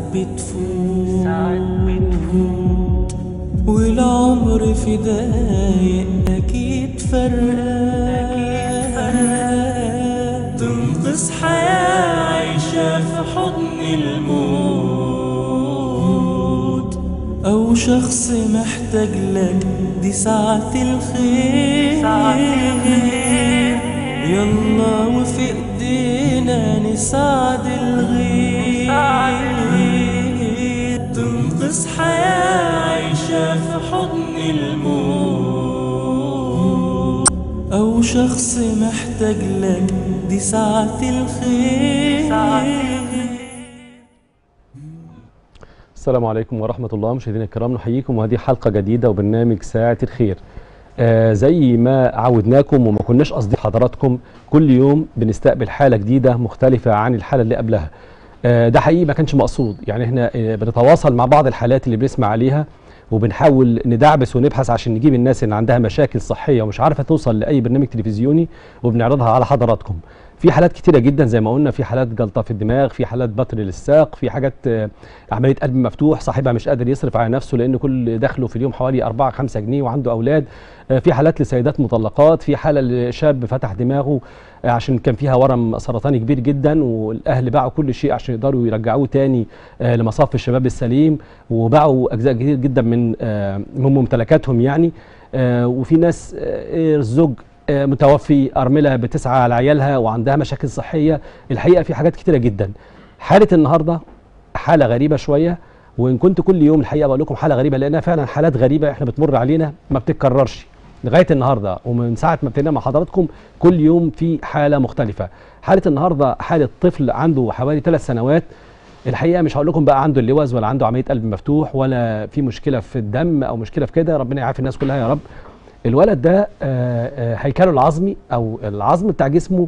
بتفوت ساعات بتفوت والعمر في دقايق أكيد فرقان تنقذ حياة عايشة في حضن الموت أو شخص محتاج لك دي ساعة الخير يلا وفي ايدينا نساعد الغير تنقذ حياة عايشة في حضن الموت أو شخص محتاج لك دي ساعة الخير السلام عليكم ورحمة الله مشاهدينا الكرام نحييكم وهذه حلقة جديدة وبرنامج ساعة الخير آه زي ما عودناكم وما كناش قصدي حضراتكم كل يوم بنستقبل حالة جديدة مختلفة عن الحالة اللي قبلها آه ده حقيقي ما كانش مقصود يعني احنا آه بنتواصل مع بعض الحالات اللي بنسمع عليها وبنحاول ندعبس ونبحث عشان نجيب الناس اللي عندها مشاكل صحية ومش عارفة توصل لأي برنامج تلفزيوني وبنعرضها على حضراتكم في حالات كتيرة جدا زي ما قلنا في حالات جلطة في الدماغ في حالات بطر للساق في حاجات آه، عملية قلب مفتوح صاحبها مش قادر يصرف على نفسه لأن كل دخله في اليوم حوالي 4 5 جنيه وعنده أولاد آه، في حالات لسيدات مطلقات في حالة لشاب فتح دماغه آه، عشان كان فيها ورم سرطاني كبير جدا والأهل باعوا كل شيء عشان يقدروا يرجعوه تاني آه، لمصاف الشباب السليم وباعوا أجزاء كتير جدا من آه، من ممتلكاتهم يعني آه، وفي ناس آه، الزوج آه، متوفي أرملة بتسعى على عيالها وعندها مشاكل صحية الحقيقة في حاجات كتيرة جدا حالة النهاردة حالة غريبة شوية وإن كنت كل يوم الحقيقة بقول لكم حالة غريبة لأنها فعلا حالات غريبة إحنا بتمر علينا ما بتتكررش لغاية النهاردة ومن ساعة ما ابتدينا مع حضراتكم كل يوم في حالة مختلفة حالة النهاردة حالة طفل عنده حوالي ثلاث سنوات الحقيقه مش هقول لكم بقى عنده اللوز ولا عنده عمليه قلب مفتوح ولا في مشكله في الدم او مشكله في كده ربنا يعافي الناس كلها يا رب الولد ده آه، آه، هيكله العظمي او العظم بتاع جسمه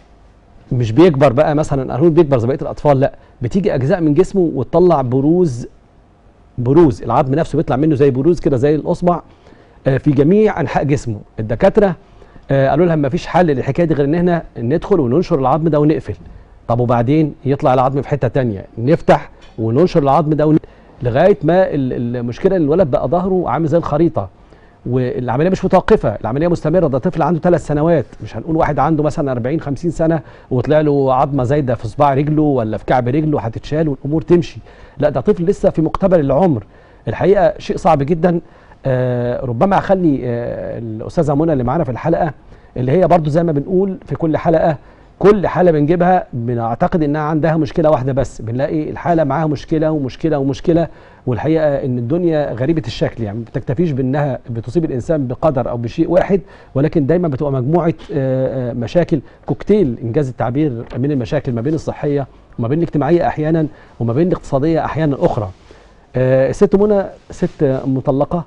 مش بيكبر بقى مثلا قانون بيكبر زي بقيه الاطفال لا بتيجي اجزاء من جسمه وتطلع بروز بروز العظم نفسه بيطلع منه زي بروز كده زي الاصبع آه، في جميع انحاء جسمه الدكاتره آه، قالوا لها ما فيش حل للحكايه دي غير ان احنا ندخل وننشر العظم ده ونقفل طب وبعدين يطلع العظم في حته تانية نفتح وننشر العظم ده ون... لغايه ما ال- المشكله ان الولد بقى ظهره عامل زي الخريطه والعمليه مش متوقفه العمليه مستمره ده طفل عنده ثلاث سنوات مش هنقول واحد عنده مثلا 40 50 سنه وطلع له عظمه زايده في صباع رجله ولا في كعب رجله هتتشال والامور تمشي لا ده طفل لسه في مقتبل العمر الحقيقه شيء صعب جدا آه ربما اخلي آه الاستاذه منى اللي معانا في الحلقه اللي هي برضو زي ما بنقول في كل حلقه كل حاله بنجيبها بنعتقد انها عندها مشكله واحده بس بنلاقي الحاله معاها مشكله ومشكله ومشكله والحقيقه ان الدنيا غريبه الشكل يعني ما بتكتفيش بانها بتصيب الانسان بقدر او بشيء واحد ولكن دايما بتبقى مجموعه آه، آه، مشاكل كوكتيل انجاز التعبير من المشاكل ما بين الصحيه وما بين الاجتماعيه احيانا وما بين الاقتصاديه احيانا اخرى آه، الست منى ست مطلقه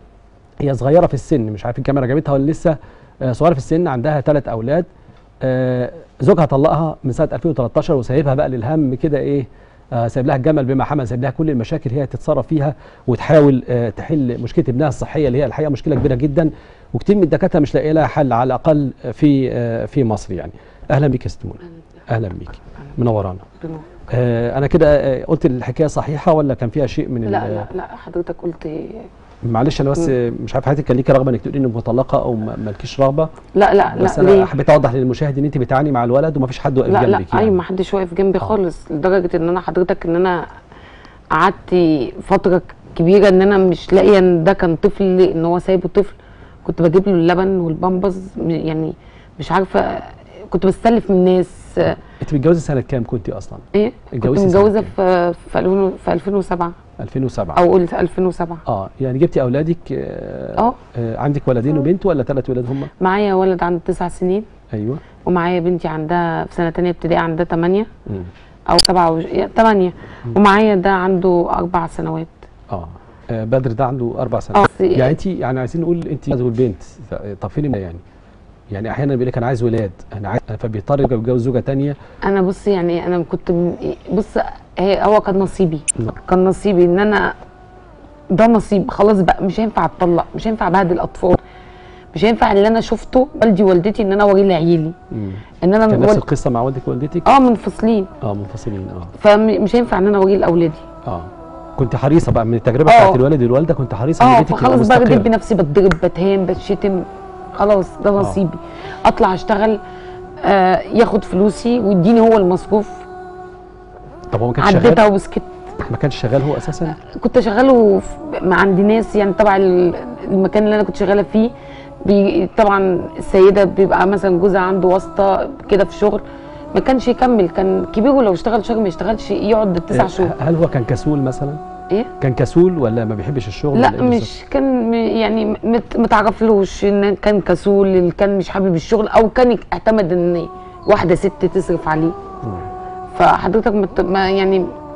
هي صغيره في السن مش عارف الكاميرا جابتها ولا لسه آه، صغيره في السن عندها ثلاث اولاد آه، زوجها طلقها من سنه 2013 وسايبها بقى للهم كده ايه آه، سايب لها الجمل بما حمل سايب لها كل المشاكل هي تتصرف فيها وتحاول آه، تحل مشكله ابنها الصحيه اللي هي الحقيقه مشكله كبيره جدا وكتير من الدكاتره مش لاقي لها حل على الاقل في آه، في مصر يعني اهلا بيك يا ست منى اهلا بيك منورانا آه، انا كده آه، قلت الحكايه صحيحه ولا كان فيها شيء من لا ال- لا لا حضرتك قلت معلش انا بس مش عارف حضرتك كان ليكي رغبه انك تقولي انك مطلقه او ما- مالكيش رغبه لا لا بس لا انا ليه؟ حبيت اوضح للمشاهد ان انت بتعاني مع الولد ومفيش حد واقف لا لا جنبك ايوه يعني ما حدش واقف جنبي آه. خالص لدرجه ان انا حضرتك ان انا قعدت فتره كبيره ان انا مش لاقيه ان ده كان طفل ان هو سايبه طفل كنت بجيب له اللبن والبامبز م- يعني مش عارفه كنت بستلف من الناس آه، انت متجوزه سنه كام كنت اصلا ايه كنت اتجوزتي سنة متجوزه كام؟ في في 2000 في 2007 2007 او قلت 2007 اه يعني جبتي اولادك آه اه. آه عندك ولدين وبنت ولا ثلاث ولاد هم معايا ولد عنده تسع سنين ايوه ومعايا بنتي عندها في سنه تانية ابتدائي عندها 8 مم. او سبعة وش... 8 ومعايا ده عنده اربع سنوات اه آه، بدر ده عنده اربع سنوات اه يعني انت يعني عايزين نقول انت والبنت طب فين يعني يعني احيانا بيقول لك انا عايز ولاد انا عايز فبيضطر يتجوز زوجه ثانيه انا بص يعني انا كنت م- بص هي هو كان نصيبي نعم. كان نصيبي ان انا ده نصيب خلاص بقى مش هينفع اتطلق مش هينفع ابهدل الاطفال مش هينفع اللي انا شفته والدي ووالدتي ان انا اوريه لعيالي ان انا كان نفس وال- القصه مع والدك ووالدتك اه منفصلين اه منفصلين اه فمش هينفع ان انا اوريه لاولادي اه كنت حريصه بقى من التجربه آه. بتاعت الوالد والوالده كنت حريصه ان اه بيتك يبقى فخلاص بقى مستقر بدب نفسي بتضرب بتهان بتشتم خلاص ده نصيبي اطلع اشتغل آه ياخد فلوسي ويديني هو المصروف طب هو ما كانش شغال عديتها وسكت ما كانش شغال هو اساسا كنت شغاله في- مع عند ناس يعني تبع ال- المكان اللي انا كنت شغاله فيه بي طبعا السيده بيبقى مثلا جوزها عنده واسطه كده في شغل ما كانش يكمل كان كبير ولو اشتغل شهر ما يشتغلش يقعد تسع شهور هل هو كان كسول مثلا ايه كان كسول ولا ما بيحبش الشغل لا ولا إيه بالظبط؟ مش كان م- يعني مت- متعرفلوش ان كان كسول اللي كان مش حابب الشغل او كان اعتمد ان واحده ست تصرف عليه فحضرتك مت... ما يعني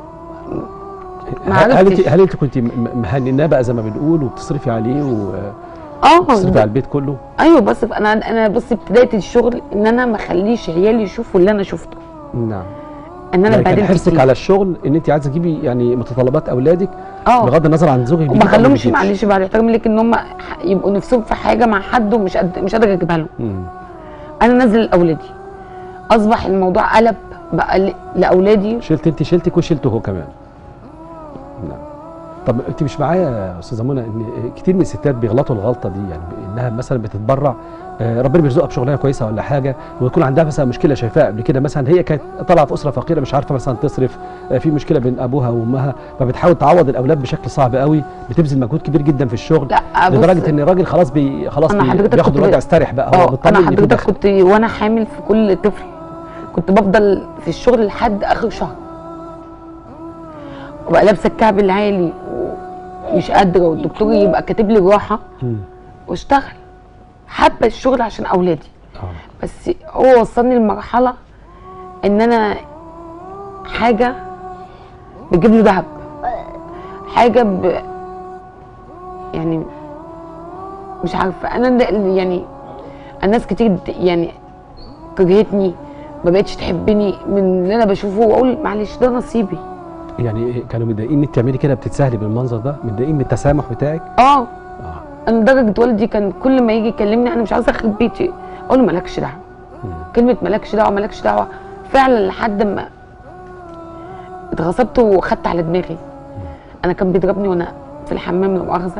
ما هل هل انت عرفتش. هل انت كنت م- م- مهنناه بقى زي ما بنقول وبتصرفي عليه اه وتصرفي ده- على البيت كله ايوه بس انا انا بص بدايه الشغل ان انا ما اخليش عيالي يشوفوا اللي انا شفته نعم ان انا يعني كان اتبهدلت حرصك كتير. على الشغل ان انت عايزه تجيبي يعني متطلبات اولادك اه بغض النظر عن زوجك وما خلوهمش معلش بعد احترام ليك ان هم يبقوا نفسهم في حاجه مع حد ومش قد مش قادره اجيبها لهم مم. انا نازل لاولادي اصبح الموضوع قلب بقى ل- لاولادي شلت انت شلتك وشلته هو كمان نعم طب انت مش معايا يا استاذه منى ان كتير من الستات بيغلطوا الغلطه دي يعني انها مثلا بتتبرع آه، ربنا بيرزقها بشغلانه كويسه ولا حاجه ويكون عندها مثلا مشكله شايفاها قبل كده مثلا هي كانت طالعه في اسره فقيره مش عارفه مثلا تصرف آه، في مشكله بين ابوها وامها فبتحاول تعوض الاولاد بشكل صعب قوي بتبذل مجهود كبير جدا في الشغل لا بص لدرجه ان الراجل خلاص بي خلاص أنا بي حضرتك بياخد كنت الوضع ب- استريح بقى هو اه بيطمن انا إن في حضرتك دخل. كنت وانا حامل في كل طفل كنت بفضل في الشغل لحد اخر شهر وبقى لابسه الكعب العالي ومش قادره والدكتور يبقى كاتب لي راحه مم. واشتغل حابه الشغل عشان اولادي آه. بس هو وصلني لمرحله ان انا حاجه بجيب له ذهب حاجه ب يعني مش عارفه انا ده- يعني الناس كتير د- يعني كرهتني ما بقتش تحبني من اللي انا بشوفه واقول معلش ده نصيبي يعني كانوا متضايقين انك تعملي كده بتتسهلي بالمنظر ده متضايقين من التسامح بتاعك اه اه انا لدرجه والدي كان كل ما يجي يكلمني انا مش عايزه اخرب بيتي اقول له مالكش دعوه كلمه مالكش دعوه مالكش دعوه فعلا لحد ما اتغصبت وخدت على دماغي انا كان بيضربني وانا في الحمام لا مؤاخذه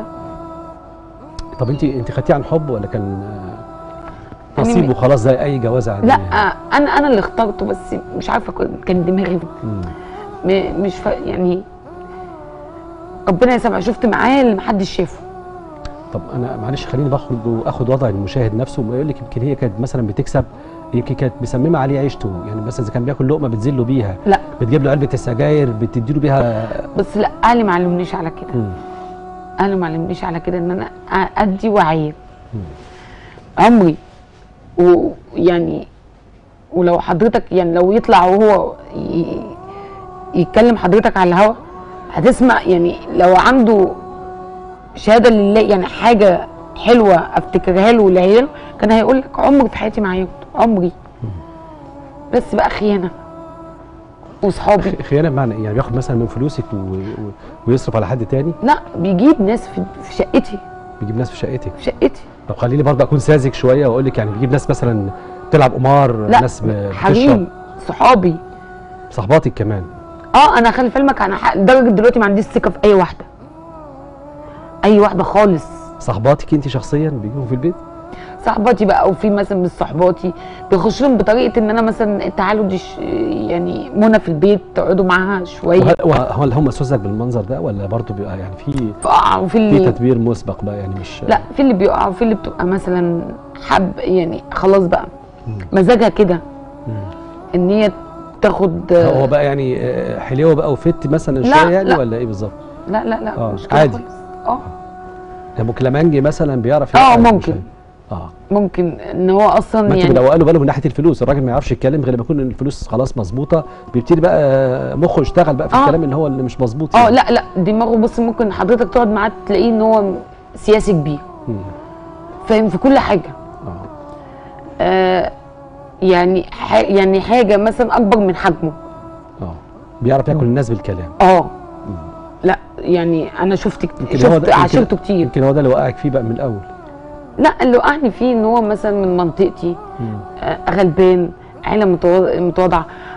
طب انت انت خدتيه عن حب ولا كان آه، يعني نصيب م- وخلاص زي اي جوازه عاديه لا انا انا اللي اخترته بس مش عارفه كان- كان دماغي مم. م- مش ف... يعني ربنا يسامح شفت معاه اللي محدش شافه طب انا معلش خليني بخرج واخد وضع المشاهد نفسه ويقول لك يمكن هي كانت مثلا بتكسب يمكن كانت مسممه عليه عيشته يعني مثلا اذا كان بياكل لقمه بتذله بيها لا بتجيب له علبه السجاير بتديله بيها بس لا اهلي ما علمونيش على كده مم. اهلي ما علمونيش على كده ان انا ادي واعيب عمري ويعني ولو حضرتك يعني لو يطلع وهو ي- يتكلم حضرتك على الهوا هتسمع يعني لو عنده شهاده لله يعني حاجه حلوه افتكرها له ولعياله كان هيقول لك عمري في حياتي ما عيبت عمري بس بقى خيانه وصحابي خ- خيانه بمعنى ايه يعني بياخد مثلا من فلوسك و... و... ويصرف على حد تاني لا بيجيب ناس في في شقتي بيجيب ناس في شقتك في شقتي طب خليني برضه اكون ساذج شويه واقول لك يعني بيجيب ناس مثلا بتلعب قمار لا ناس ب- بتشرب حريم صحابي صحباتك كمان اه انا خلي في علمك انا ح- لدرجه دلوقتي ما عنديش ثقه في اي واحده اي واحده خالص صحباتك انت شخصيا بيجوا في البيت صحباتي بقى او في مثلا من صحباتي بيخش لهم بطريقه ان انا مثلا تعالوا دي ش- يعني منى في البيت تقعدوا معاها شويه وهل, وهل هم سوزك بالمنظر ده ولا برضه بيبقى يعني في فقع وفي في اللي تدبير مسبق بقى يعني مش لا في اللي بيقع وفي اللي بتبقى مثلا حب يعني خلاص بقى مزاجها كده ان هي تاخد هو بقى يعني آه، حليوه بقى وفت مثلا لا، شويه يعني لا. ولا ايه بالظبط؟ لا لا لا آه، مش كده عادي. خالص اه يعني مكلمانجي مثلا بيعرف اه يوقع ممكن المشاهد. اه ممكن ان هو اصلا ما انتوا يعني لو قالوا باله من ناحيه الفلوس الراجل ما يعرفش يتكلم غير لما يكون الفلوس خلاص مظبوطه بيبتدي بقى مخه يشتغل بقى في آه. الكلام اللي هو اللي مش مظبوط اه يعني. لا لا دماغه بص ممكن حضرتك تقعد معاه تلاقيه ان هو سياسي كبير مم. فاهم في كل حاجه اه آه يعني ح... يعني حاجه مثلا اكبر من حجمه اه بيعرف ياكل الناس بالكلام اه لا يعني انا شفت كت... يمكن هو شفت ده- يمكن- عاشرته كتير يمكن هو ده اللي وقعك فيه بقى من الاول لا اللي وقعني فيه ان هو مثلا من منطقتي مم. آه غلبان عيله متوا- متواضعه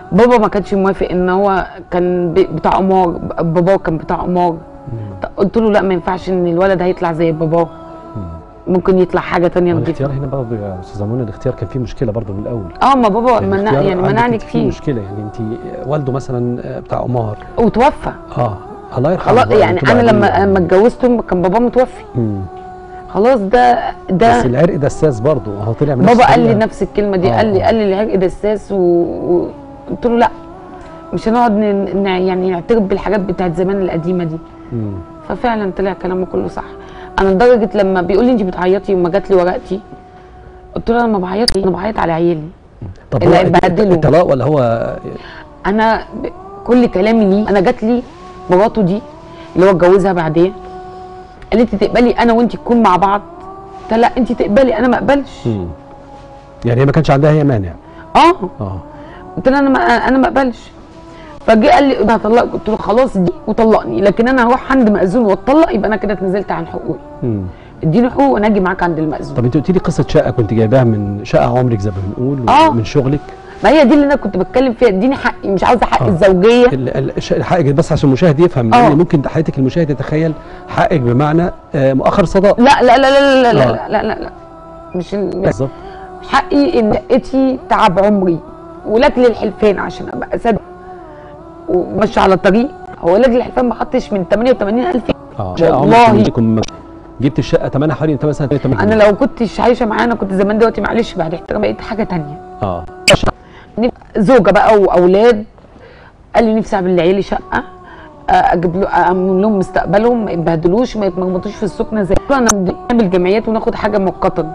بابا ما كانش موافق ان هو كان ب- بتاع قمار بابا كان بتاع قمار قلت له لا ما ينفعش ان الولد هيطلع زي باباه ممكن يطلع حاجه تانية نضيفه الاختيار هنا برضه يا استاذه منى الاختيار كان فيه مشكله برضه من الاول اه ما بابا منع الاختيار يعني عندك منعني أنت فيه كتير مشكله يعني انت والده مثلا آه، بتاع قمار وتوفى اه الله يرحمه خلاص بقى، يعني وتبقى انا لما عليه. لما اتجوزته كان بابا متوفي مم. خلاص ده ده بس العرق ده اساس برضه هو طلع من نفس بابا قال لي الطريقة. نفس الكلمه دي آه، قال لي آه. قال لي العرق ده اساس وقلت له لا مش هنقعد ن- ن- يعني نعترف بالحاجات بتاعت زمان القديمه دي مم. ففعلا طلع كلامه كله صح انا لدرجه لما بيقول لي انت بتعيطي وما جات لي ورقتي قلت له انا ما بعيطش انا بعيط على عيالي طب اللي هو هيبهدله. الطلاق ولا هو انا ب- كل كلامي ليه انا جات لي مراته دي اللي هو اتجوزها بعدين قالت لي تقبلي انا وانت نكون مع بعض قلت لها لا انت تقبلي انا ما اقبلش مم. يعني هي ما كانش عندها هي مانع اه اه قلت له انا ما انا ما اقبلش فجه قال لي ده هطلقك قلت له خلاص دي وطلقني لكن انا هروح عند مأذون واتطلق يبقى انا كده اتنزلت عن حقوقي مم. اديني حقوق وانا اجي معاك عند المأذون طب انت قلت لي قصه شقه كنت جايباها من شقه عمرك زي ما بنقول آه. من شغلك ما هي دي اللي انا كنت بتكلم فيها اديني حقي مش عاوزه حق آه. الزوجيه ال- ال- الش- حقك بس عشان المشاهد يفهم آه. لان ممكن حياتك المشاهد يتخيل حقك بمعنى آه، مؤخر صداق لا لا لا لا لا لا آه. لا لا لا, لا. مش ال... بالظبط حقي ان لقيتي تعب عمري ولاجل الحلفان عشان ابقى صادق وماشي على الطريق هو لاجل الحلفان ما حطش من 88000 اه شقه عمرك والله عندكم جبت الشقه ثمنها حوالي 8 سنه 8 انا لو كنتش عايشه معاه انا كنت زمان دلوقتي معلش بعد احترام بقيت حاجه تانية اه زوجه بقى واولاد قال لي نفسي اعمل لعيالي شقه آه، اجيب له اعمل لهم مستقبلهم ما يتبهدلوش ما يتمرمطوش في السكنه زي انا نعمل جمعيات وناخد حاجه مؤقتا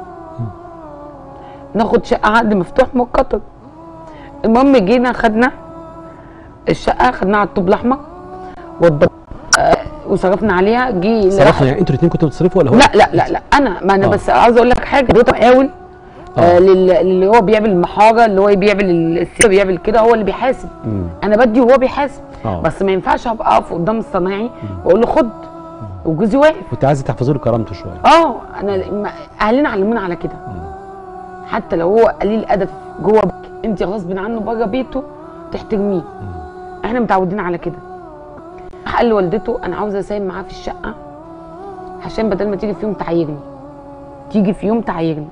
ناخد شقه عقد مفتوح مؤقتا المهم جينا خدنا الشقه خدناها على الطوب الاحمر وضب آه، وصرفنا عليها جه اللي راح- صرفنا يعني انتوا الاثنين كنتوا بتصرفوا ولا هو لا لا لا لا انا ما انا آه. بس عاوز اقول لك حاجه حضرتك مقاول آه. آه لل- اللي هو بيعمل المحاره اللي هو بيعمل السياسه بيعمل كده هو اللي بيحاسب مم. انا بدي وهو بيحاسب آه. بس ما ينفعش ابقى اقف قدام الصنايعي واقول له خد وجوزي واقف كنت عايزه تحفظوا له كرامته شويه اه انا ما- اهلنا علمونا على كده حتى لو هو قليل ادب جوه بيتك انت غصب عنه بره بيته تحترميه احنا متعودين على كده قال لوالدته انا عاوزه اساهم معاه في الشقه عشان بدل ما تيجي في يوم تعايرني تيجي في يوم تعايرني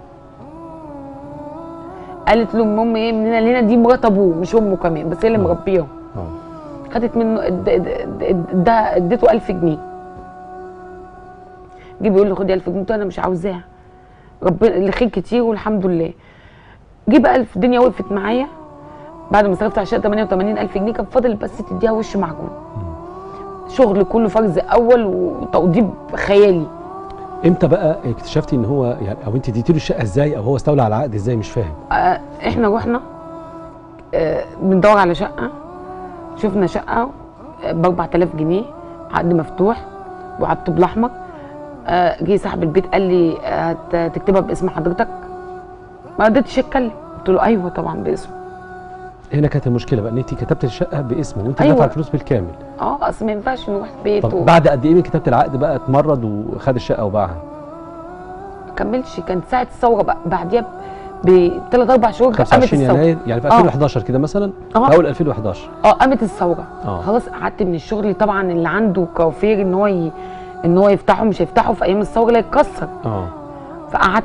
قالت له امي ايه مننا لنا دي مرات ابوه مش امه كمان بس هي اللي مربياه اه خدت منه اد- اد- اد- ده اديته 1000 جنيه جه بيقول لي خدي 1000 جنيه قلت له انا مش عاوزاها ربنا الخير كتير والحمد لله جه بقى الدنيا وقفت معايا بعد ما صرفت على الشقه 88000 جنيه كان فاضل بس تديها وش معجون شغل كله فرز اول وتوضيب خيالي امتى بقى اكتشفتي ان هو يعني او انت اديتي له الشقه ازاي او هو استولى على العقد ازاي مش فاهم آه، احنا رحنا آه، بندور على شقه شفنا شقه ب 4000 جنيه عقد مفتوح وعلى الطوب الاحمر آه، جه صاحب البيت قال لي آه، هت- تكتبها باسم حضرتك ما قدرتش اتكلم قلت له ايوه طبعا باسمه هنا كانت المشكله بقى ان انت كتبت الشقه باسمه وانت أيوة. دافعه الفلوس بالكامل اه اصل ما ينفعش نروح بيته طب بعد قد ايه من كتابه العقد بقى اتمرد وخد الشقه وباعها ما كملش كانت ساعه الثوره بقى بعديها بثلاث اربع شهور قامت 25 الثوره يناير يعني في آه. 2011 كده مثلا آه. في اول 2011 اه قامت الثوره آه. خلاص قعدت من الشغل طبعا اللي عنده كوافير ان هو ي... ان هو يفتحه مش هيفتحه في ايام الثوره لا يتكسر اه فقعدت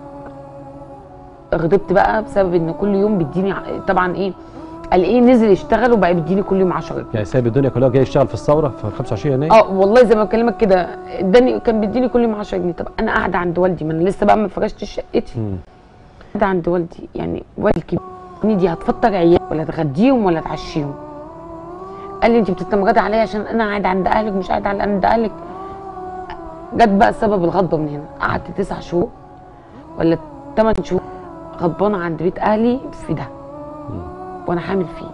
غضبت بقى بسبب ان كل يوم بيديني ع- طبعا ايه قال ايه نزل يشتغل وبقى بيديني كل يوم 10 جنيه يعني سايب الدنيا كلها جاي يشتغل في الثوره في 25 يناير اه والله زي ما بكلمك كده اداني كان بيديني كل يوم 10 جنيه طب انا قاعده عند والدي ما انا لسه بقى ما فرشتش شقتي مم. قاعده عند والدي يعني والدي الكبير دي هتفطر عيال ولا تغديهم ولا تعشيهم قال لي انت بتتمردي عليا عشان انا قاعد عند اهلك مش قاعد عند اهلك جت بقى سبب الغضبه من هنا قعدت تسع شهور ولا ثمان شهور غضبانه عند بيت اهلي في ده وانا حامل فيه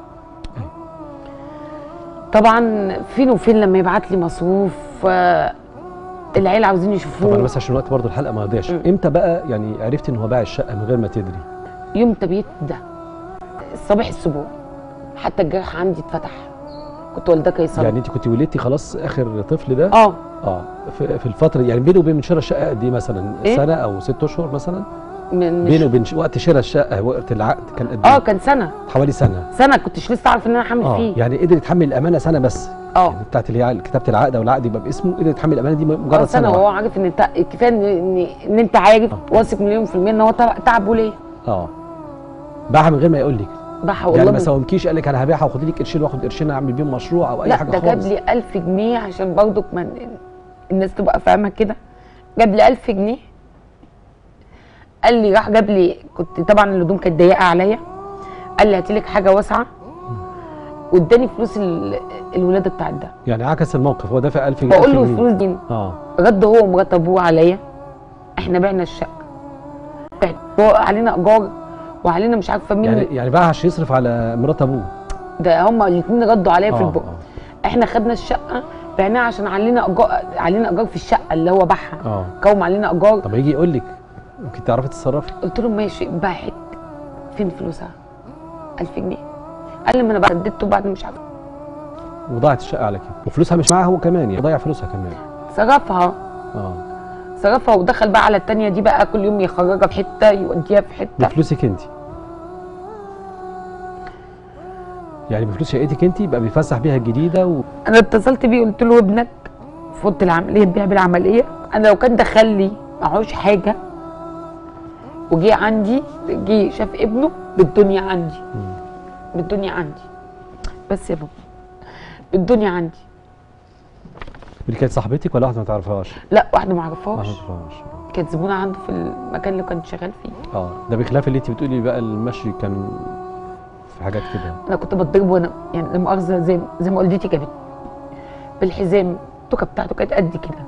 طبعا فين وفين لما يبعت لي مصروف آه، العيله عاوزين طبعا يشوفوه بس عشان الوقت برضه الحلقه ما يضيعش مم. امتى بقى يعني عرفتي ان هو باع الشقه من غير ما تدري يوم تبيت ده الصباح السبوع حتى الجرح عندي اتفتح كنت والده قيصري يعني انت كنت ولدتي خلاص اخر طفل ده اه اه في, في الفتره يعني بينه وبين من شراء الشقه قد ايه مثلا إيه؟ سنه او ست اشهر مثلا من مش بينه وبين ش- وقت شراء الشقه وقت العقد كان قد اه ايه؟ كان سنه حوالي سنه سنه كنتش لسه عارف ان انا حامل اه فيه يعني قدر يتحمل الامانه سنه بس اه يعني بتاعت اللي هي كتابه العقد او العقد يبقى باسمه قدر يتحمل الامانه دي آه، مجرد سنه سنه وهو واحدة. عارف ان انت كفايه ان ان, إن انت عارف آه. واثق مليون في الميه ان هو تعب- تعبه ليه اه باعها من غير ما يقول لك ضحى والله يعني ما من- ساومكيش قال لك انا هبيعها وخد لك قرشين واخد قرشين اعمل بيهم مشروع او اي لا حاجه ده جاب خالص لي 1000 جنيه عشان برضك من الناس تبقى فاهمه كده جاب لي 1000 جنيه قال لي راح جاب لي كنت طبعا الهدوم كانت ضيقه عليا قال لي هاتي لك حاجه واسعه واداني فلوس ال- الولاده بتاعت ده يعني عكس الموقف هو دافع 1000 جنيه بقول له 1000 جنيه. الفلوس دي اه رد هو ومرات ابوه عليا احنا بعنا الشقه بعنا هو علينا ايجار وعلينا مش عارفه مين يعني يعني باعها عشان يصرف على مرات ابوه ده هما الاثنين ردوا عليا في آه، البق آه. احنا خدنا الشقه بعناها عشان علينا ايجار علينا ايجار في الشقه اللي هو باعها اه قوم علينا ايجار طب يجي يقول لك ممكن تعرفي تتصرفي قلت له ماشي باعت فين فلوسها 1000 جنيه قال لي ما انا بديته بعد مش عارفه وضاعت الشقه على كده وفلوسها مش معاه هو كمان يعني ضيع فلوسها كمان صرفها اه صرفها ودخل بقى على التانية دي بقى كل يوم يخرجها في حته يوديها في حته بفلوسك انت يعني بفلوس شقتك انت يبقى بيفسح بيها الجديده و... انا اتصلت بيه قلت له ابنك في اوضه العمليه بيها بالعمليه انا لو كان دخل لي معهوش حاجه وجي عندي جه شاف ابنه بالدنيا عندي بالدنيا عندي بس يا بابا بالدنيا عندي اللي كانت صاحبتك ولا واحده ما تعرفهاش؟ لا واحده ما ما اعرفهاش تعرفهاش كانت زبونه عنده في المكان اللي كنت شغال فيه اه ده بخلاف اللي انت بتقولي بقى المشي كان في حاجات كده انا كنت بتضرب وانا يعني لا مؤاخذه زي زي ما والدتي جابت بالحزام التوكه بتاعته كانت قد كده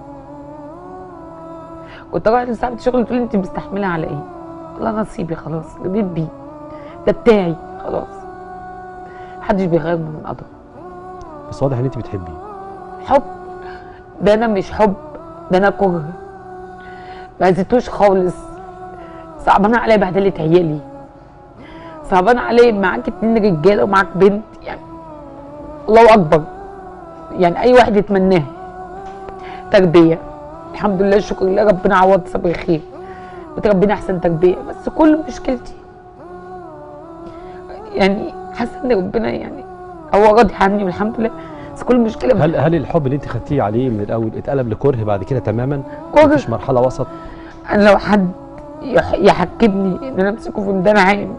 كنت اروح لصاحبة الشغل تقول لي انت مستحمله على ايه؟ لا نصيبي خلاص جديد بيه ده بتاعي خلاص محدش بيغيرني من قدر بس واضح ان انت بتحبيه حب ده انا مش حب ده انا كره ما عزتوش خالص صعبان عليا بهدله عيالي صعبان عليا معاك اتنين رجاله ومعاك بنت يعني الله اكبر يعني اي واحد يتمناها تربيه الحمد لله شكر لله ربنا عوض صبر خير بتربينا احسن تربيه بس كل مشكلتي يعني حاسه ان ربنا يعني هو راضي عني والحمد لله بس كل مشكله هل هل الحب اللي انت خدتيه عليه من الاول اتقلب لكره بعد كده تماما؟ كره. مفيش مرحله وسط انا لو حد يح- يحكمني ان انا امسكه في ميدان عام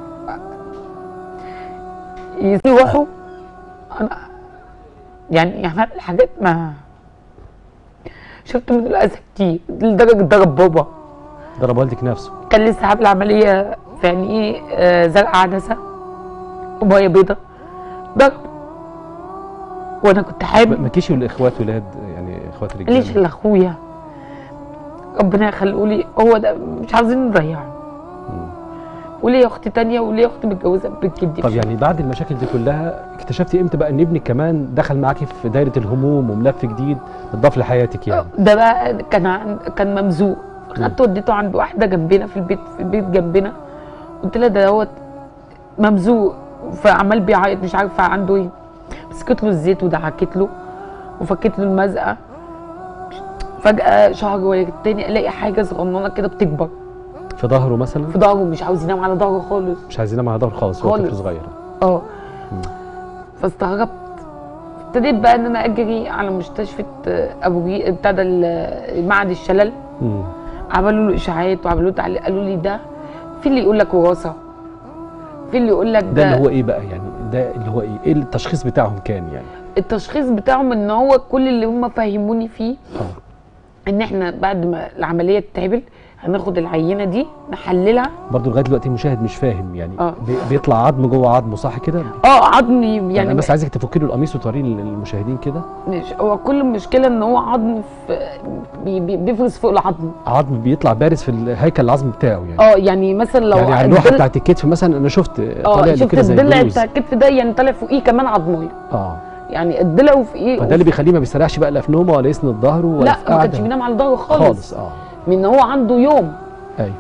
يسيب روحه انا يعني يعني الحاجات ما شفت من الاذى كتير لدرجه ضرب بابا ضرب والدك نفسه كان لسه عامل عمليه في عينيه آه، زرع عدسه وميه بيضه ضرب وانا كنت حامل مالكيش الاخوات ولاد يعني اخوات رجاله ليش الا اخويا ربنا يخليه لي هو ده مش عايزين نضيعه وليا اخت تانية وليا اخت متجوزه بنت جدي طب يعني بعد المشاكل دي كلها اكتشفتي امتى بقى ان ابنك كمان دخل معاكي في دايره الهموم وملف جديد اتضاف لحياتك يعني ده بقى كان عن- كان ممزوق خدته وديته عند واحده جنبنا في البيت في البيت جنبنا قلت لها ده هو ممزوق فعمال بيعيط مش عارفه عنده ايه مسكت له الزيت ودعكت له وفكت له المزقه فجاه شهر ولا التاني الاقي حاجه صغننه كده بتكبر في ظهره مثلا في ظهره مش عاوز ينام على ظهره خالص مش عايزين مع ظهره خالص هو طفل خالص. صغير اه فاستغربت ابتديت بقى ان انا اجري على مستشفى آه، ابو جي بتاع ده ال- معهد الشلل مم. عملوا له اشاعات وعملوا له تعليق قالوا لي ده في اللي يقول لك وراثه في اللي يقول لك ده اللي هو ايه بقى يعني ده اللي هو ايه ايه التشخيص بتاعهم كان يعني التشخيص بتاعهم ان هو كل اللي هم فهموني فيه اه ان احنا بعد ما العمليه تتعمل هناخد العينه دي نحللها برضه لغايه دلوقتي المشاهد مش فاهم يعني آه. بي- بيطلع عظم جوه عظمه صح كده اه عظم يعني, يعني بس عايزك تفكي له القميص وتوريه للمشاهدين كده مش هو كل المشكله ان هو عظم في بي- بي- بيفرز فوق العظم عظم بيطلع بارز في الهيكل العظمي بتاعه يعني اه يعني مثلا لو يعني على اللوحه الضلع- بتاعت الكتف مثلا انا شفت طالع اه له شفت كده زي الضلع بروز بتاع الكتف ده يعني طالع فوقيه كمان عظميه اه يعني الضلع وفوقيه فده اللي بيخليه ما بيستريحش بقى لا في نومه ولا يسند ظهره ولا لا في ما كانش قعدة. بينام على ظهره خالص, خالص اه من هو عنده يوم ايوه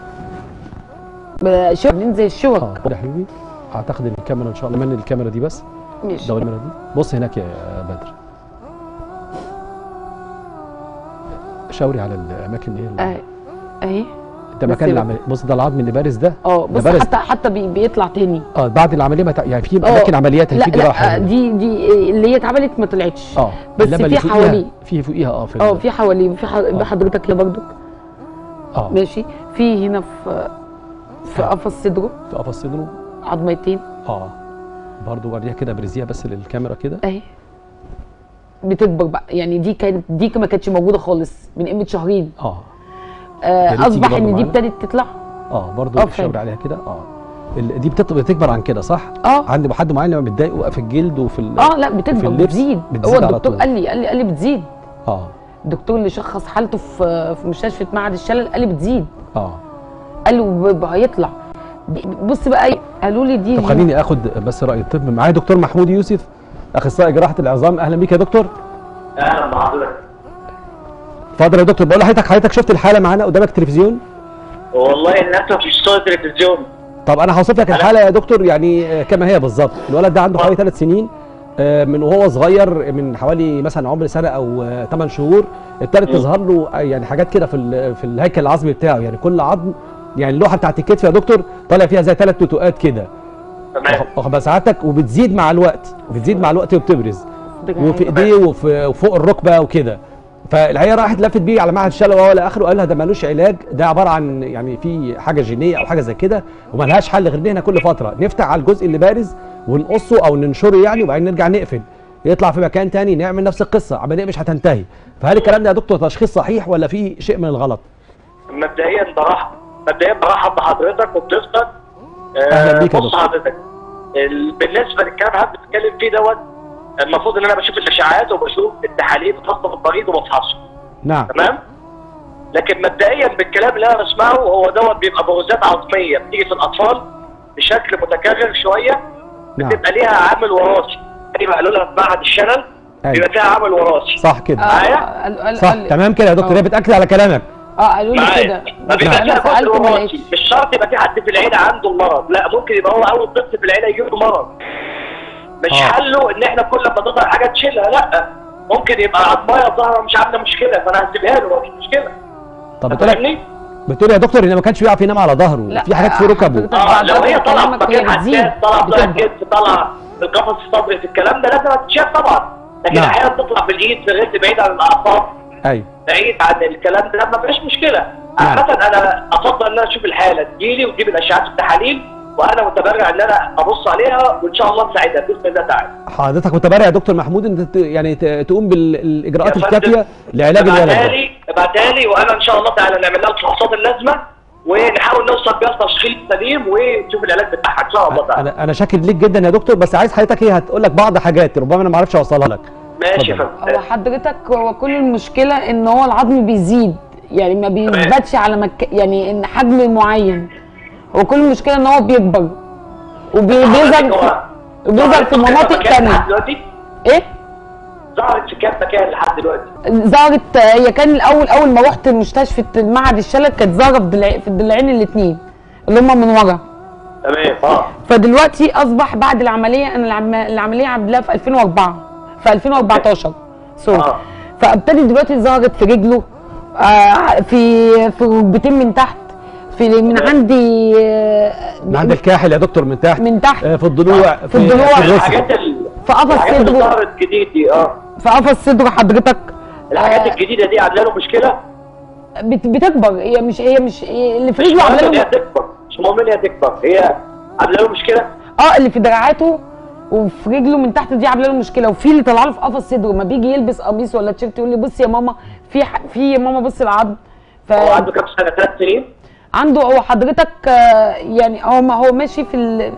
شوك ننزل الشوك اه يا حبيبي اعتقد ان الكاميرا ان شاء الله من الكاميرا دي بس ماشي ده الكاميرا دي بص هناك يا بدر شاوري على الاماكن اللي هي اهي اهي ده مكان بس- العمليه بص ده العظم اللي بارز ده اه ده بس بارز. حتى حتى بي بيطلع تاني اه بعد العمليه ما تع- يعني في آه. اماكن عمليات لا في جراحه لا دي دي اللي هي اتعملت ما طلعتش اه بس إنما في اللي فوقيها- حواليه في فوقيها اه في اه ال- في حواليه في ح- آه. حضرتك كده برضك اه ماشي في هنا في في آه. قفص صدره في قفص صدره عظمتين اه برضه وريها كده برزيها بس للكاميرا كده اهي بتكبر بقى يعني دي كانت دي ما كانتش موجوده خالص من قيمه شهرين اه يا آه ريت تيجي اصبح برضه ان دي معانا. ابتدت تطلع اه برضه آه، الشاور فاهم. عليها كده اه ال- دي بتط- بتكبر عن كده صح؟ اه عند حد معين لما متضايق وقف في الجلد وفي ال- اه لا بتكبر اللبس بتزيد بتزيد هو على الدكتور طول. قال لي قال لي قال لي بتزيد اه الدكتور اللي شخص حالته في في مستشفى معهد الشلل قال لي بتزيد اه قال لي وب- هيطلع دي- بص بقى إيه، قالوا لي دي طب خليني اخد بس راي الطب معايا دكتور محمود يوسف اخصائي جراحه العظام اهلا بيك يا دكتور اهلا بحضرتك اتفضل يا دكتور بقول لحضرتك حضرتك شفت الحاله معانا قدامك تلفزيون والله للاسف مش صوت تلفزيون طب انا هوصف لك الحاله يا دكتور يعني آه، كما هي بالظبط الولد ده عنده حوالي ثلاث سنين آه، من وهو صغير من حوالي مثلا عمر سنه او 8 شهور ابتدت تظهر له آه، يعني حاجات كده في ال- في الهيكل العظمي بتاعه يعني كل عظم يعني اللوحه بتاعت الكتف يا دكتور طالع فيها زي ثلاث نتوءات كده تمام واخد بال سعادتك وبتزيد مع الوقت بتزيد مع الوقت وبتبرز وفي ايديه وفي وفوق الركبه وكده فالعيال راحت لفت بيه على معهد الشلل وهو الى اخره قال لها ده ملوش علاج ده عباره عن يعني في حاجه جينيه او حاجه زي كده وملهاش حل غير ان احنا كل فتره نفتح على الجزء اللي بارز ونقصه او ننشره يعني وبعدين نرجع نقفل يطلع في مكان تاني نعمل نفس القصه عمليه مش هتنتهي فهل الكلام ده يا دكتور تشخيص صحيح ولا في شيء من الغلط؟ مبدئيا برحب مبدئيا برحب بحضرتك وبضيفتك آه، أهلا بيك يا بص دكتور. حضرتك ال- بالنسبه للكلام اللي حضرتك بتتكلم فيه دوت المفروض ان انا بشوف الاشاعات وبشوف التحاليل الخاصه بالمريض وبفحصه نعم تمام لكن مبدئيا بالكلام اللي انا بسمعه هو دوت بيبقى بروزات عظميه بتيجي في الاطفال بشكل متكرر شويه نعم بتبقى ليها عامل وراثي زي ما قالوا لنا في معهد الشلل أيوة. بيبقى فيها عامل وراثي صح كده اه قال- قال- صح قال- تمام كده يا دكتور آه. هي بتاكد على كلامك اه قالوا لي معايا. كده ما بس بيبقى انا فيها سالت جزء ما وراثي لقيتش مش شرط يبقى في حد في العيله عنده المرض لا ممكن يبقى هو اول طفل في العيله يجيب له مرض مش آه. حله ان احنا كل ما تظهر حاجه تشيلها لا ممكن يبقى عظمايه ظاهره مش عامله مشكله فانا هسيبها له مفيش مشكله طب بتقول لك فاهمني؟ بتقول يا دكتور ان ما كانش بيعرف ينام على ظهره لا، في حاجات في ركبه حضرتك- اه بعد لو هي كده طالعه في كلامك هي مكان بتزيد، حساس طالعه في بتكبر. الكتف طالعه في القفص الصدري في الكلام ده لازم تتشاف طبعا لكن نعم. احيانا تطلع بالايد في الرجل بعيد عن الاعصاب ايوه بعيد عن الكلام ده ما فيش مشكله عامه انا افضل ان انا اشوف الحاله تجيلي وتجيب الاشعاعات والتحاليل وانا متبرع ان انا ابص عليها وان شاء الله نساعدها باذن الله تعالى حضرتك متبرع يا دكتور محمود ان ت- يعني ت- تقوم بالاجراءات يا فندم، الكافيه لعلاج الولد ابعتها ده لي ابعتها لي وانا ان شاء الله تعالى نعمل لها الفحوصات اللازمه ونحاول نوصل بيها لتشخيص سليم ونشوف العلاج بتاعها ان شاء الله تعالى انا انا شاكر ليك جدا يا دكتور بس عايز حضرتك ايه هتقول لك بعض حاجات ربما انا ما اعرفش اوصلها لك ماشي يا اتفضل. فندم هو حضرتك هو كل المشكله ان هو العظم بيزيد يعني ما بيثبتش على مك... يعني ان حجم معين هو كل المشكله ان هو بيكبر وبيظهر في... وبيظهر في مناطق تانية لحد دلوقتي ايه ظهرت في كام مكان لحد دلوقتي ظهرت هي كان الاول اول ما رحت مستشفى معهد الشلل كانت ظاهره في الضلع... في الضلعين الاثنين اللي هم من ورا تمام اه فدلوقتي اصبح بعد العمليه انا العم... العمليه عاملاها في 2004 في 2014 سوري آه. فابتدت دلوقتي ظهرت في رجله آه في في ركبتين من تحت في من عندي آه، من عند الكاحل يا دكتور من تحت من تحت آه، في الضلوع في الضلوع. في الرسل الحاجات ال- في قفص الحاجات اللي صدره ظهرت جديد دي اه في قفص صدره حضرتك الحاجات آه، الجديده دي عامله له مشكله بت- بتكبر هي مش هي مش هي اللي في مش رجله مهم عامله ان هي له تكبر مش مهم ان هي تكبر هي عامله له مشكله اه اللي في دراعاته وفي رجله من تحت دي عامله له مشكله وفي اللي طلع له في قفص صدره ما بيجي يلبس قميص ولا تيشيرت يقول لي بصي يا ماما في ح... في يا ماما بصي العظم هو عنده كام سنه ثلاث سنين فعنده هو حضرتك آه، يعني هو ما هو ماشي في ال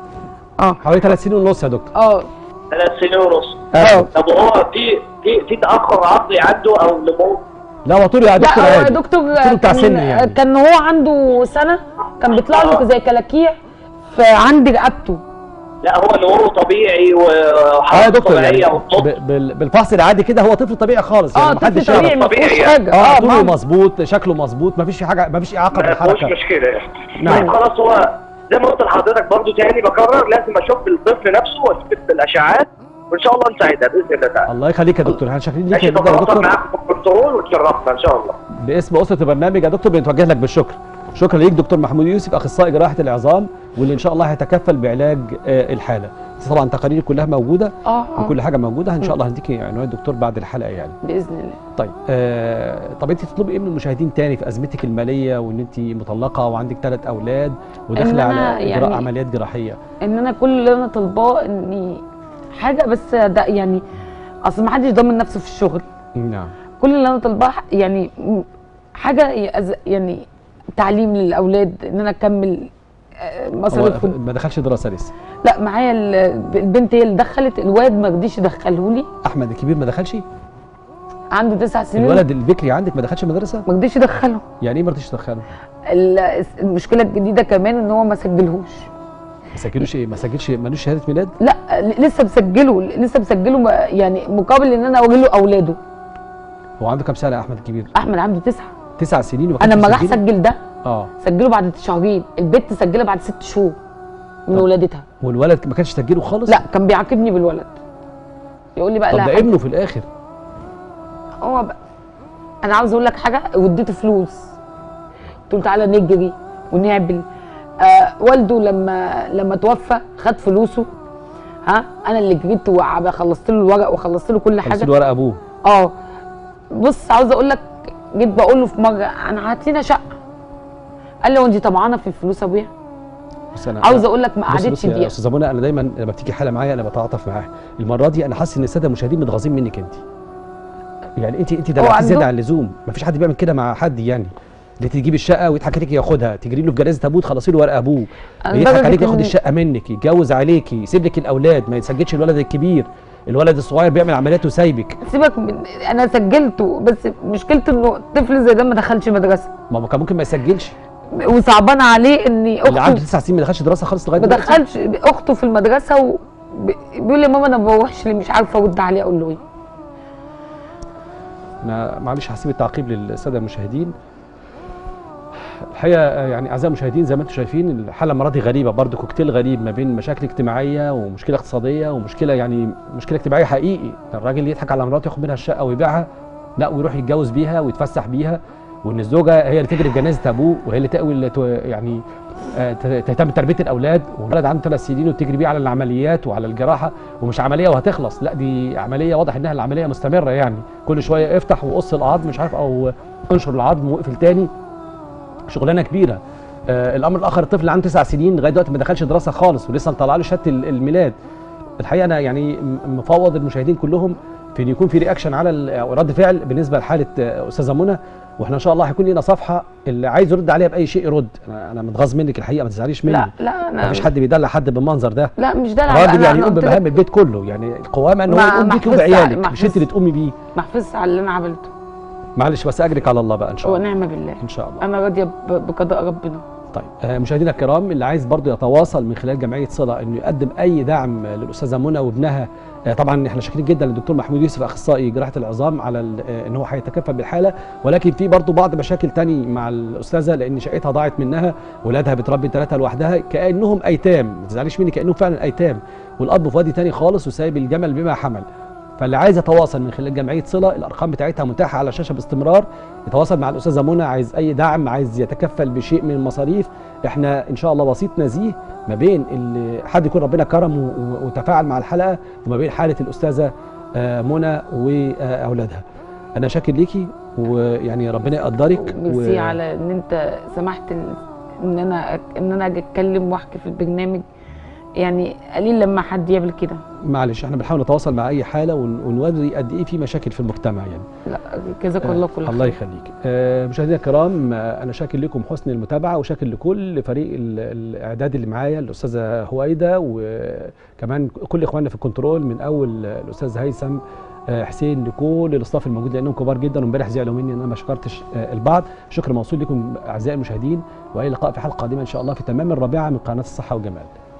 اه حوالي ثلاث سنين ونص يا دكتور اه ثلاث سنين ونص اه طب هو في في في تاخر عقلي عنده او نمو لا هو طول يا دكتور لا هو عادي دكتور طول بتاع كان, سن يعني. كان هو عنده سنه كان بيطلع له زي كلاكيع في عند رقبته لا هو نمو طبيعي اه يا وحركه دكتور يعني طبيعيه والنطق ب- بال- بالفحص العادي كده هو طفل طبيعي خالص يعني اه محدش طفل طبيعي يعرف ما فيهوش طبيعي حاجه اه اه طوله ما- مظبوط شكله مظبوط ما فيش حاجه ما فيش اعاقه ما فيهوش بالحركه مشكله نعم. طيب خلاص هو زي ما قلت لحضرتك برضو تاني بكرر لازم اشوف الطفل نفسه واشوف الاشعاعات وان شاء الله نساعدها باذن الله تعالى الله يخليك يا دكتور احنا شاكرين ليك ماشي جدا يا تتواصل دكتور معاكم في الكنترول وتشرفنا ان شاء الله باسم اسره البرنامج يا دكتور بنتوجه لك بالشكر شكرا ليك دكتور محمود يوسف اخصائي جراحه العظام واللي ان شاء الله هيتكفل بعلاج آه، الحاله طبعا تقارير كلها موجوده اه اه وكل حاجه موجوده ان شاء الله هنديكي عنوان الدكتور بعد الحلقه يعني باذن الله طيب آه طب انت تطلبي ايه من المشاهدين تاني في ازمتك الماليه وان انت مطلقه وعندك ثلاث اولاد وداخله إن أنا على اجراء يعني- عمليات جراحيه ان انا كل اللي انا طالباه اني حاجه بس ده يعني اصل ما حدش ضامن نفسه في الشغل نعم كل اللي انا طالباه ح- يعني م- حاجه يأز- يعني تعليم للاولاد ان انا اكمل آه، هو مصاريفهم ما دخلش دراسه لسه لا معايا ال- البنت هي اللي دخلت الواد ما رضيش يدخله لي احمد الكبير ما دخلش عنده تسع سنين الولد البكري عندك ما دخلش مدرسه ما رضيش يدخله يعني ايه ما رضيش تدخله ال- المشكله الجديده كمان ان هو ما سجلهوش ما سجلوش ايه ما سجلش مالوش شهاده ميلاد لا ل- لسه مسجله لسه مسجله م- يعني مقابل ان انا اوري له اولاده هو عنده كام سنه احمد الكبير احمد عنده تسعه تسع سنين وما انا كانش لما راح مسجله؟ اسجل ده اه سجله بعد شهرين البت سجلها بعد ست شهور من طب. ولادتها والولد ما كانش سجله خالص لا كان بيعاقبني بالولد يقول لي بقى طب لا ده حاجة. ابنه في الاخر هو بقى انا عاوز اقول لك حاجه واديته فلوس قلت له تعالى نجري ونعمل آه والده لما لما توفى خد فلوسه ها انا اللي جريت وخلصت له الورق وخلصت له كل خلص حاجه له ورق ابوه اه بص عاوز اقول لك جيت بقول له في مره انا هات لنا شقه قال لي وانت طمعانه في الفلوس يا ابويا بس انا عاوز اقول لك ما بص بص قعدتش يا دقيقه استاذه منى انا دايما لما بتيجي حاله معايا انا بتعاطف معاها المره دي انا حاسس ان الساده المشاهدين متغاظين منك انت يعني انت انت دلعتي عنده- زياده عن اللزوم ما فيش حد بيعمل كده مع حد يعني اللي تجيب الشقه ويضحك عليك ياخدها تجري له في جنازه ابوه تخلصي له ورق ابوه أنا يضحك لدرجة عليك ياخد إن- الشقه منك يتجوز عليكي يسيب لك الاولاد ما يسجلش الولد الكبير الولد الصغير بيعمل عمليات وسايبك سيبك من انا سجلته بس مشكلته انه طفل زي ده ما دخلش مدرسه ما هو كان ممكن ما يسجلش وصعبان عليه ان اللي عنده اخته تسع سنين ما دخلش دراسه خالص لغايه ما دلوقتي دخلش اخته في المدرسه و... ب- بيقول لي يا ماما انا ما بروحش ليه مش عارفه ارد عليه اقول له ايه انا معلش هسيب التعقيب للساده المشاهدين الحقيقه آه، يعني اعزائي المشاهدين زي ما انتم شايفين الحاله المره دي غريبه برضه كوكتيل غريب ما بين مشاكل اجتماعيه ومشكله اقتصاديه ومشكله يعني مشكله اجتماعيه حقيقي الراجل يضحك على مراته ياخد منها الشقه ويبيعها لا ويروح يتجوز بيها ويتفسح بيها وان الزوجه هي اللي تجري في جنازه ابوه وهي اللي تقوي اللي تو- يعني آه، ت- تهتم بتربيه الاولاد والولد عنده ثلاث سنين وتجري بيه على العمليات وعلى الجراحه ومش عمليه وهتخلص لا دي عمليه واضح انها العمليه مستمره يعني كل شويه افتح وقص العظم مش عارف او انشر العظم واقفل تاني شغلانه كبيره آه الامر الاخر الطفل اللي عنده تسع سنين لغايه دلوقتي ما دخلش دراسه خالص ولسه مطلع له شهاده ال- الميلاد الحقيقه انا يعني م- مفوض المشاهدين كلهم في ان يكون في رياكشن على ال- أو رد فعل بالنسبه لحاله آه، استاذه منى واحنا ان شاء الله هيكون لنا صفحه اللي عايز يرد عليها باي شيء يرد انا انا متغاظ منك الحقيقه ما تزعليش مني لا لا انا مفيش حد بيدلع حد بالمنظر ده لا مش ده راجل يعني يقوم قلت لك بمهام البيت كله يعني القوامه ان هو ما- يقوم ما بيكي حفظت وبعيالك ما مش انت حفظت. اللي تقومي بيه ما حفظش على اللي انا عملته معلش بس اجرك على الله بقى ان شاء الله ونعم بالله ان شاء الله انا راضيه ب- بقضاء ربنا طيب آه، مشاهدينا الكرام اللي عايز برضو يتواصل من خلال جمعيه صله انه يقدم اي دعم آه، للاستاذه منى وابنها آه، طبعا احنا شاكرين جدا للدكتور محمود يوسف اخصائي جراحه العظام على ال- آه، ان هو هيتكفل بالحاله ولكن في برضو بعض مشاكل تاني مع الاستاذه لان شقتها ضاعت منها ولادها بتربي ثلاثه لوحدها كانهم ايتام ما تزعليش مني كانهم فعلا ايتام والاب في وادي تاني خالص وسايب الجمل بما حمل فاللي عايز يتواصل من خلال جمعيه صله الارقام بتاعتها متاحه على الشاشه باستمرار يتواصل مع الاستاذه منى عايز اي دعم عايز يتكفل بشيء من المصاريف احنا ان شاء الله وسيط نزيه ما بين اللي حد يكون ربنا كرمه و- وتفاعل مع الحلقه وما بين حاله الاستاذه آه، منى واولادها انا شاكر ليكي ويعني ربنا يقدرك ميرسي على ان انت سمحت ان ان انا ان انا اجي اتكلم واحكي في البرنامج يعني قليل لما حد يعمل كده معلش احنا بنحاول نتواصل مع اي حاله ون- ونوري قد ايه في مشاكل في المجتمع يعني لا جزاك الله كل الله يخليك آه، مشاهدينا الكرام آه، انا شاكر لكم حسن المتابعه وشاكر لكل فريق ال- الاعداد اللي معايا الاستاذه هويده وكمان كل اخواننا في الكنترول من اول الاستاذ هيثم آه، حسين لكل الاستاف الموجود لانهم كبار جدا وامبارح زعلوا مني ان انا ما شكرتش آه، البعض شكر موصول لكم اعزائي المشاهدين والى اللقاء في حلقه قادمه ان شاء الله في تمام الرابعه من قناه الصحه والجمال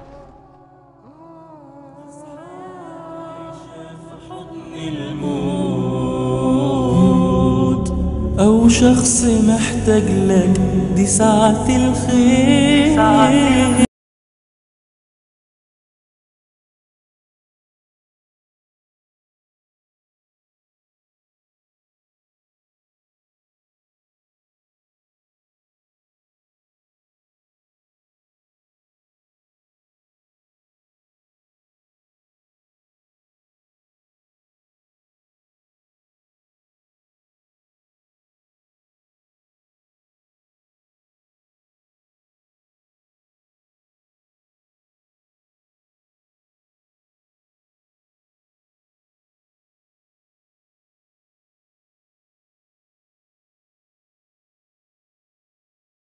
الموت أو شخص محتاج لك دي ساعة الخير